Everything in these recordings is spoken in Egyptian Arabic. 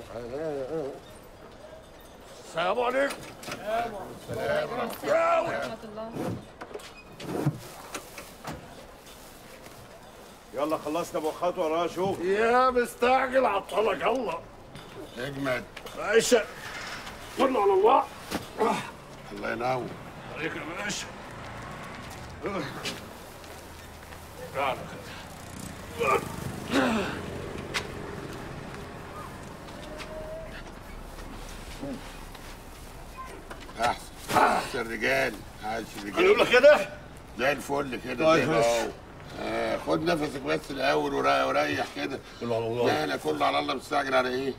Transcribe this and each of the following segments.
السلام عليكم يلا خلصنا مؤخات وراها شغل يا مستعجل عطلك الله اجمد باشا صلوا على الله الله ينور عليك يا باشا تعال احسن احسن رجال عايش هنقول رجال لك كده زي الفل كده طيب زي ما ماشي. هو آه خد نفسك بس الاول وريح وريح كده صلوا على الله لا لا كله على الله مستعجل على ايه؟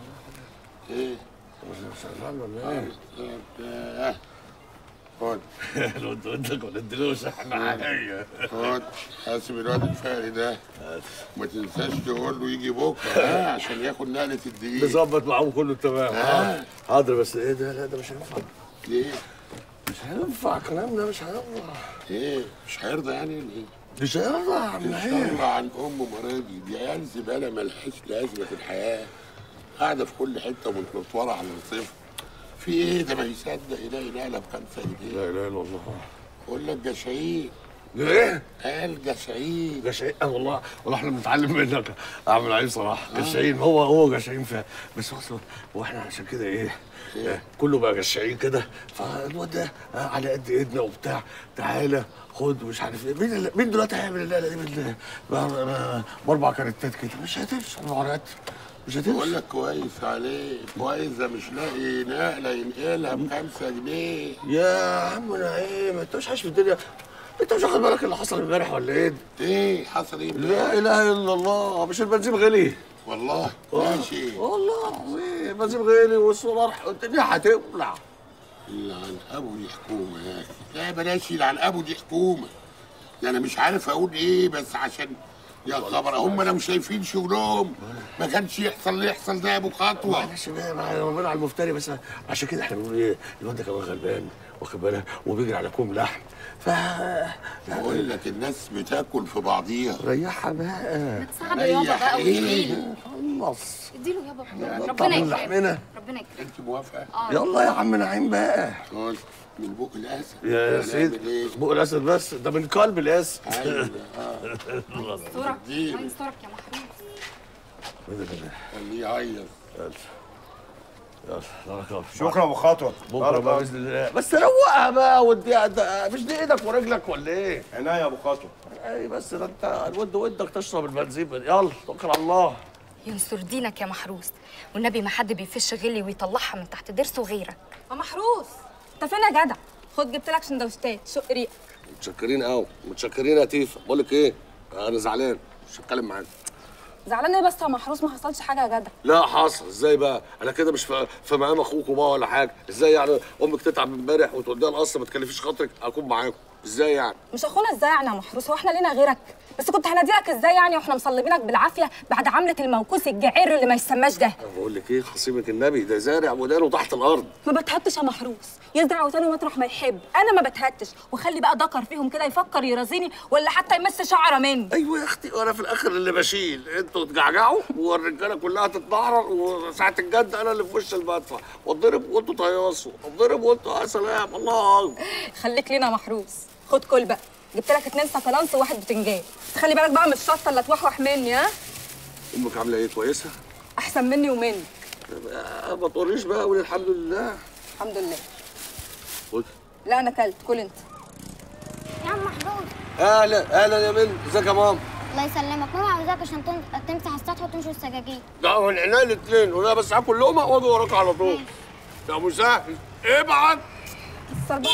ايه؟ شغال ولا ايه؟ آه. خد لو انت ودك ولا اديلوش احنا عليا خد حاسب الواد الفقري ده ما تنساش تقول له يجي بكره ها عشان ياخد نقله الدقيق نظبط معاهم كله تمام آه. حاضر بس ايه ده لا ده مش هينفع ليه؟ مش هينفع الكلام ده مش هينفع ايه؟ مش هيرضى يعني ولا ايه؟ مش هينفع يا عم ان نعيم شاء الله عن ام مريضي دي عيال زباله ملهاش لازمه في الحياه قاعده في كل حته ومتنطوره على الصفر في ايه ده ما يصدق يلاقي نقله بخمسه جنيه لا اله الا الله يقول لك جشعيق ايه؟ قال جشعيق جشعين آه والله والله احنا بنتعلم منك اعمل عيب صراحه جشعين هو هو جشعين فعلا بس بص هو احنا عشان كده ايه آه، كله بقى جشعين كده فالواد ده آه، على قد ايدنا وبتاع تعالى خد ومش عارف ايه مين اللي- مين دلوقتي هيعمل الليله دي بال- ب- ب- باربع كارتات كده مش هتمشي الورقات مش بقول هتمشي لك كويس عليه كويس ده مش لاقي نقله ينقلها بخمسه جنيه يا عم نعيم انت مش عايش في الدنيا انت مش واخد بالك اللي حصل امبارح ولا ايه؟ ايه حصل ايه لا اله الا الله مش البنزين غلي والله ماشي والله العظيم البنزين غالي والسولار الدنيا هتولع يلعن ابو دي حكومه يا اخي لا بلاش يلعن ابو دي حكومه ده انا مش عارف اقول ايه بس عشان يا خبر هم لو شايفين شغلهم ما كانش يحصل اللي يحصل ده يا ابو خطوه معلش بقى مع ربنا على المفتري بس عشان كده احنا بنقول ايه الواد ده كمان غلبان واخد بالك وبيجري على كوم لحم ف بقول لك الناس بتاكل في بعضيها ريحها بقى صعب يابا بقى ايه خلص اديله يابا طعم ربنا يكرمك لحمنا ربنا يكرمك انت موافقه يلا يا عم نعيم بقى خلاص من بق الاسد يا هنعمل سيدي ايه بق الاسد بس ده من قلب الاسد ايوه اه يسترك اديله. الله يسترك يا محروس خليه يعيط يلا يلا بارك الله فيك. شكرا ابو خطوه بكره بقى باذن الله بس روقها بقى وديها ده مش دي ايدك ورجلك ولا ايه؟ عناية يا ابو خطوه اي بس ده انت الود ودك تشرب البنزين يلا توكل على الله ينصر دينك يا محروس والنبي ما حد بيفش غلي ويطلعها من تحت ضرسه غيرك يا محروس انت فين يا جدع خد جبت لك سندوتشات شق ريقك متشكرين قوي متشكرين يا تيفا بقول لك ايه انا زعلان مش هتكلم معاك زعلان ايه بس يا محروس ما حصلش حاجه يا جدع لا حصل ازاي بقى انا كده مش في في مقام اخوكوا بقى ولا حاجه ازاي يعني امك تتعب امبارح وتوديها القصر ما تكلفيش خاطرك اكون معاكم ازاي يعني مش اخونا ازاي يعني يا محروس هو احنا لينا غيرك بس كنت هناديلك ازاي يعني واحنا مصلبينك بالعافيه بعد عمله الموكوس الجعير اللي ما يسماش ده انا بقول لك ايه خصيمك النبي ده زارع ودانه تحت الارض ما بتهتش يا محروس يزرع وتاني مطرح ما يحب انا ما بتهتش وخلي بقى دكر فيهم كده يفكر يرازيني ولا حتى يمس شعره مني ايوه يا اختي وانا في الاخر اللي بشيل انتوا تجعجعوا والرجاله كلها تتبعرر وساعه الجد انا اللي في وش المدفع واتضرب وانتوا تهيصوا اتضرب وانتوا يا سلام الله اكبر خليك لينا محروس خد كل بقى جبت لك اتنين سكالانس وواحد بتنجان خلي بالك بقى من الشطه اللي توحوح مني ها امك عامله ايه كويسه؟ احسن مني ومنك آه، ما تقوليش بقى قولي الحمد لله الحمد لله خد لا انا كلت كل انت يا عم محمود اهلا اهلا يا من ازيك يا ماما الله يسلمك ماما عاوزاك عشان تن- تمسح السطح وتنشر السجاجيد لا من عينيا الاثنين وانا بس هاكل لقمه واجي وراك على طول يا مسهل ابعت السربعه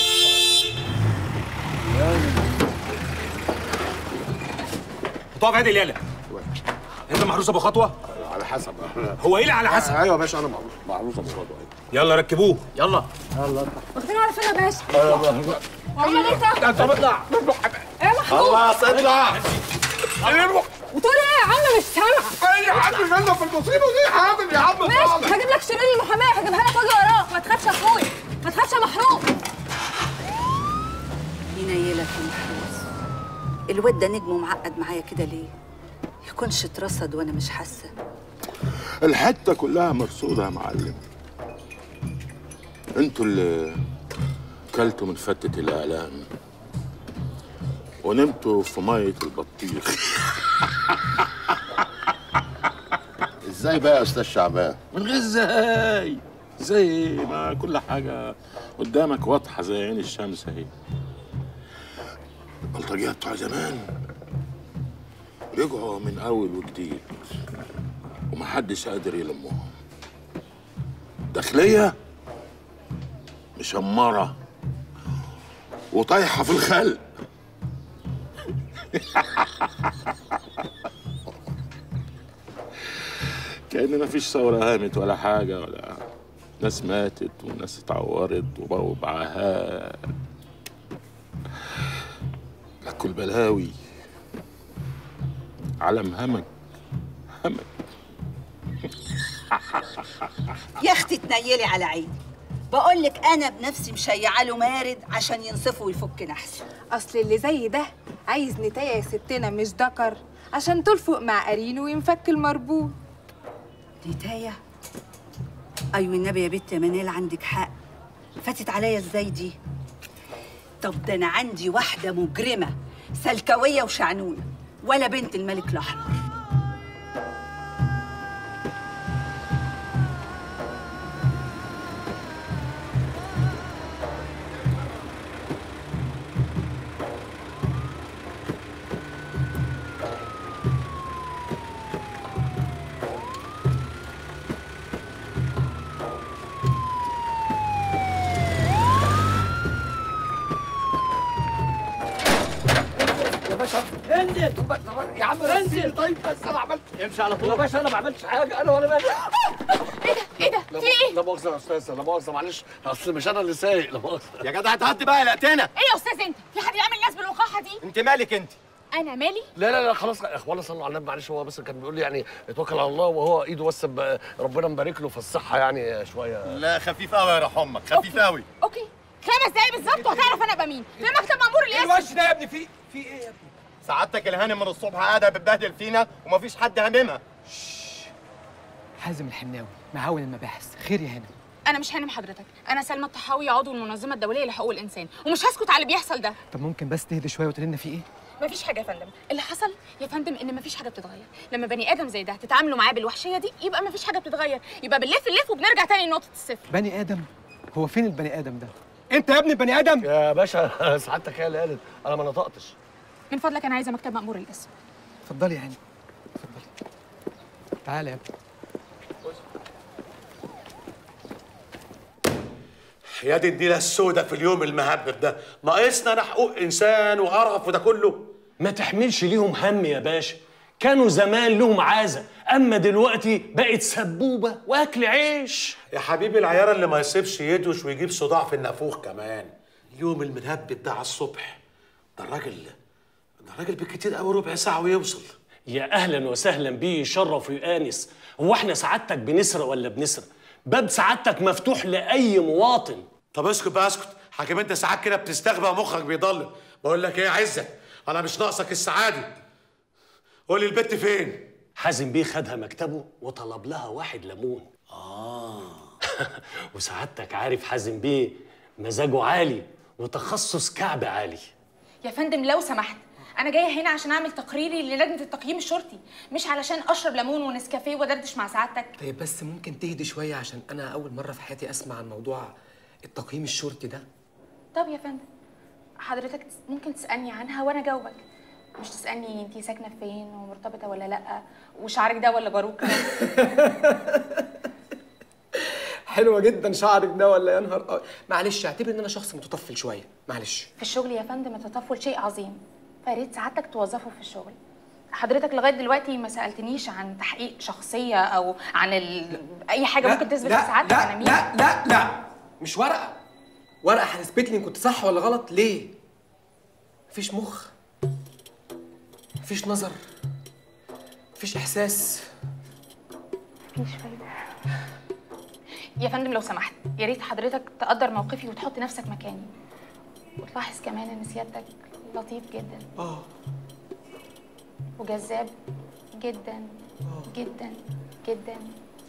طب هادي اليلا انت محروس ابو خطوه على حسب هو ايه اللي على حسب ايوه يا باشا انا معروف معروف ابو خطوه يلا ركبوه يلا واخدين على فين يا باشا والله ليه انت اطلع ايه يا محمود خلاص اطلع بتقول ايه يا عم مش سامعه اي حد غلط في المصيبه دي حاضر يا عم ماشي هجيب لك شيرين المحاميه هجيبها لك واجي وراك ما تخافش يا اخويا ما تخافش يا محروق ينيلك يا محروس الواد ده نجمه معقد معايا كده ليه؟ يكونش اترصد وانا مش حاسه الحته كلها مرصوده يا معلم انتوا اللي كلتوا من فتة الاعلام ونمتوا في ميه البطيخ ازاي بقى يا استاذ شعبان من غير ازاي زي ما كل حاجه قدامك واضحه زي عين الشمس اهي البلطجيه بتوع زمان رجعوا من اول وجديد ومحدش قادر يلمهم داخليه مشمره وطايحه في الخلق كأن مفيش ثورة قامت ولا حاجة ولا ناس ماتت وناس اتعورت وبقوا بعاهات لكوا البلاوي علم همك همك يا اختي تنيلي على عيني بقول لك انا بنفسي مشيعه له مارد عشان ينصفه ويفك نحسه اصل اللي زي ده عايز نتاية يا ستنا مش ذكر عشان تلفق مع قرينه وينفك المربوط نتاية ايوه النبي يا بنت يا منال عندك حق فاتت عليا ازاي دي طب ده انا عندي واحده مجرمه سلكويه وشعنونه ولا بنت الملك الاحمر يا باشا انزل يا عم انزل طيب بس انا عملت امشي على طول يا باشا انا ما عملتش حاجه انا ولا مالي ايه ده ايه ده في ايه لا مؤاخذه يا استاذ لا مؤاخذه معلش اصل مش انا اللي سايق لا مؤاخذه يا جدع تهدي بقى قلقتنا ايه يا استاذ انت في حد يعمل ناس بالوقاحه دي انت مالك انت انا مالي لا لا لا خلاص يا اخوانا صلوا على النبي معلش هو بس كان بيقول لي يعني اتوكل على الله وهو ايده بس ب- ربنا مبارك له في الصحه يعني شويه لا خفيف قوي يا روح امك خفيف قوي اوكي خمس دقايق بالظبط وهتعرف انا ابقى مين في مكتب مأمور الاسم الوش ده يا ابني في في ايه يا ابني سعادتك الهانم من الصبح قاعده بتبهدل فينا ومفيش حد هاممها حازم الحناوي معاون المباحث خير يا هانم انا مش هانم حضرتك انا سلمى الطحاوي عضو المنظمه الدوليه لحقوق الانسان ومش هسكت على اللي بيحصل ده طب ممكن بس تهدي شويه وتقولي لنا في ايه مفيش حاجه يا فندم اللي حصل يا فندم ان مفيش حاجه بتتغير لما بني ادم زي ده تتعاملوا معاه بالوحشيه دي يبقى مفيش حاجه بتتغير يبقى بنلف اللف وبنرجع تاني لنقطه الصفر بني ادم هو فين البني ادم ده انت يا ابني بني ادم يا باشا سعادتك هي اللي قالت انا ما نطقتش من فضلك انا عايزه مكتب مأمور الاسم اتفضلي يا هانم اتفضلي تعالى يا ابني يا دي النيله السوداء في اليوم المهبب ده ناقصنا انا حقوق انسان وقرف وده كله ما تحملش ليهم هم يا باشا كانوا زمان لهم عازة أما دلوقتي بقت سبوبة وأكل عيش يا حبيبي العيار اللي ما يسيبش يدوش ويجيب صداع في النافوخ كمان اليوم المتهبب ده على الصبح ده الراجل ده الراجل بالكتير قوي ربع ساعه ويوصل يا أهلا وسهلا بيه يشرف ويآنس هو احنا سعادتك بنسرق ولا بنسرق باب سعادتك مفتوح لأي مواطن طب اسكت بقى اسكت حاكم انت ساعات كده بتستغبى ومخك بيضل بقول لك ايه يا عزت انا مش ناقصك السعاده قول لي البت فين حازم بيه خدها مكتبه وطلب لها واحد ليمون آه وسعادتك عارف حازم بيه مزاجه عالي وتخصص كعب عالي يا فندم لو سمحت انا جايه هنا عشان اعمل تقريري للجنه التقييم الشرطي مش علشان اشرب ليمون ونسكافيه ودردش مع سعادتك طيب بس ممكن تهدي شويه عشان انا اول مره في حياتي اسمع عن موضوع التقييم الشرطي ده طب يا فندم حضرتك تس- ممكن تسالني عنها وانا اجاوبك مش تسالني انتي ساكنه فين ومرتبطه ولا لا وشعرك ده ولا باروكه حلوه جدا شعرك ده ولا يا نهار أبيض. معلش اعتبر ان انا شخص متطفل شويه معلش في الشغل يا فندم التطفل شيء عظيم فيا ريت سعادتك توظفه في الشغل حضرتك لغايه دلوقتي ما سالتنيش عن تحقيق شخصيه او عن ال... اي حاجه ممكن تثبت لا لسعادتك لا انا مين لا لا لا مش ورقه ورقه هتثبت لي ان كنت صح ولا غلط ليه مفيش مخ مفيش نظر مفيش احساس مفيش فايده يا فندم لو سمحت يا ريت حضرتك تقدر موقفي وتحط نفسك مكاني وتلاحظ كمان ان سيادتك لطيف جدا اه وجذاب جدا جدا جدا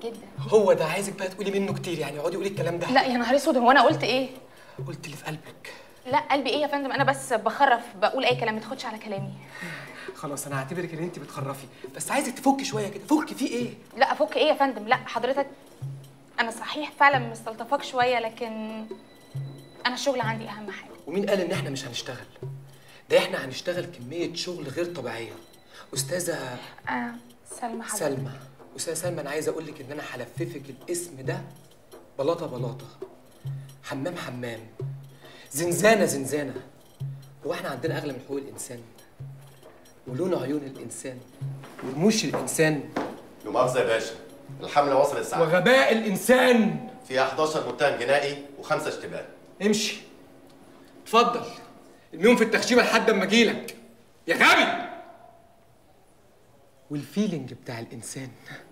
جدا هو ده عايزك بقى تقولي منه كتير يعني اقعدي قولي الكلام ده لا يا نهار اسود هو انا قلت ايه قلت اللي في قلبك لا قلبي ايه يا فندم انا بس بخرف بقول اي كلام ما تاخدش على كلامي خلاص انا هعتبرك ان انت بتخرفي بس عايزك تفكي شويه كده فكي في ايه لا افك ايه يا فندم لا حضرتك انا صحيح فعلا مستلطفاك شويه لكن انا الشغل عندي اهم حاجه ومين قال ان احنا مش هنشتغل ده احنا هنشتغل كميه شغل غير طبيعيه استاذه آه سلمى حضرتك سلمى استاذه سلمى انا عايز اقول لك ان انا هلففك الاسم ده بلاطه بلاطه حمام حمام زنزانه زنزانه هو احنا عندنا اغلى من حقوق الانسان ولون عيون الانسان ورموش الانسان لا مؤاخذة يا باشا الحملة وصلت ساعة وغباء الانسان فيها 11 متهم جنائي وخمسة اشتباه امشي اتفضل ارميهم في التخشيبه لحد اما اجيلك يا غبي والفيلينج بتاع الانسان